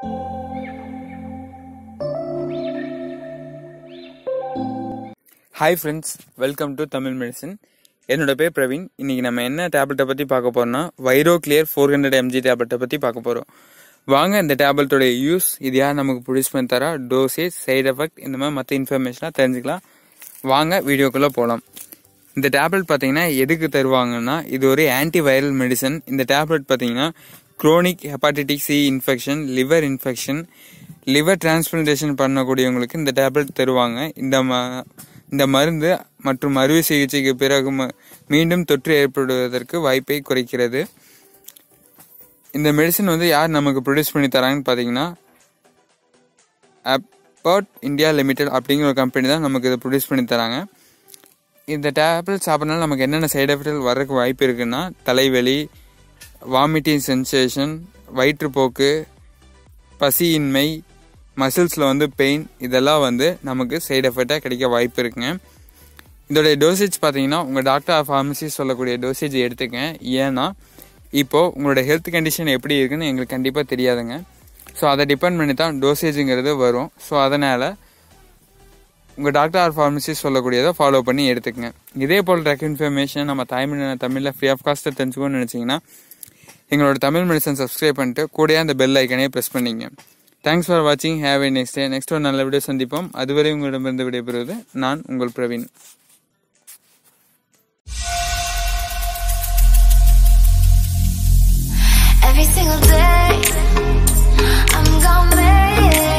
Hi friends welcome to Tamil medicine என்னோட பேர் பிரவீன் இன்னைக்கு நம்ம என்ன டேப்லெட்டை பற்றி பார்க்க போறோம்னா Viro Clear four hundred MG டேப்லெட்டை பற்றி பார்க்க போகிறோம் வாங்க இந்த டேப்லெட்டோட யூஸ் இது யார் நமக்கு ப்ரொடியூஸ் பண்ணி தரா டோசேஜ் சைடு எஃபெக்ட் இந்த மாதிரி மற்ற இன்ஃபர்மேஷனாக தெரிஞ்சுக்கலாம் வாங்க வீடியோக்குள்ளே போகலாம் இந்த டேப்லெட் பார்த்தீங்கன்னா எதுக்கு தருவாங்கன்னா இது ஒரு ஆன்டி வைரல் மெடிசன் இந்த டேப்லெட் பார்த்தீங்கன்னா chronic hepatitis C infection liver infection liver transplantation பண்ணக்கூடியவங்களுக்கு இந்த டேப்லெட் தருவாங்க இந்த ம இந்த மருந்து மற்றும் அறுவை சிகிச்சைக்கு பிறகு ம- மீண்டும் தொற்று ஏற்படுவதற்கு வாய்ப்பை குறைக்கிறது இந்த மெடிசன் வந்து யார் நமக்கு ப்ரொடியூஸ் பண்ணி தராங்கன்னு பார்த்தீங்கன்னா அப்பர்ட் இந்தியா லிமிடெட் அப்படிங்கிற ஒரு கம்பெனி தான் நமக்கு இதை ப்ரொடியூஸ் பண்ணி தராங்க இந்த டேப்லெட் சாப்பிட்றனால நமக்கு என்னென்ன சைடு எஃபெக்ட்கள் வர்றதுக்கு வாய்ப்பு இருக்குன்னா தலைவலி வாமிட்டிங் சென்சேஷன் வயிற்றுப்போக்கு பசியின்மை மசில்ஸில் வந்து பெயின் இதெல்லாம் வந்து நமக்கு சைடு எஃபெக்டாக கிடைக்க வாய்ப்பு இருக்குங்க இதோட டோசேஜ் பார்த்தீங்கன்னா உங்கள் டாக்டர் ஃபார்மசி சொல்லக்கூடிய டோசேஜ் எடுத்துக்கங்க ஏன்னா இப்போது உங்களோட ஹெல்த் கண்டிஷன் எப்படி இருக்குன்னு எங்களுக்கு கண்டிப்பாக தெரியாதுங்க ஸோ அதை டிபெண்ட் பண்ணி தான் டோசேஜுங்கிறது வரும் ஸோ அதனால் உங்கள் டாக்டர் ஆர் ஃபார்மசி சொல்லக்கூடியதை ஃபாலோ பண்ணி எடுத்துக்கங்க இதே போல் ட்ரக் இன்ஃபர்மேஷன் நம்ம தமிழ் தமிழில் ஃப்ரீ ஆஃப் காஸ்ட்டில் தெரிஞ்சுக்கணும்னு நினச்சிங்கன்னா எங்களோட தமிழ் மெடிசன் சப்ஸ்கிரைப் பண்ணிட்டு கூடயே அந்த பெல் ஐக்கனே ப்ரெஸ் பண்ணிங்க தேங்க்ஸ் ஃபார் வாட்சிங் have a next day next ஒரு நல்ல வீடியோ சந்திப்போம் அதுவரை உங்களிடமிருந்து விடைபெறுவது நான் உங்கள் Praveen Every single day, I'm gonna make it.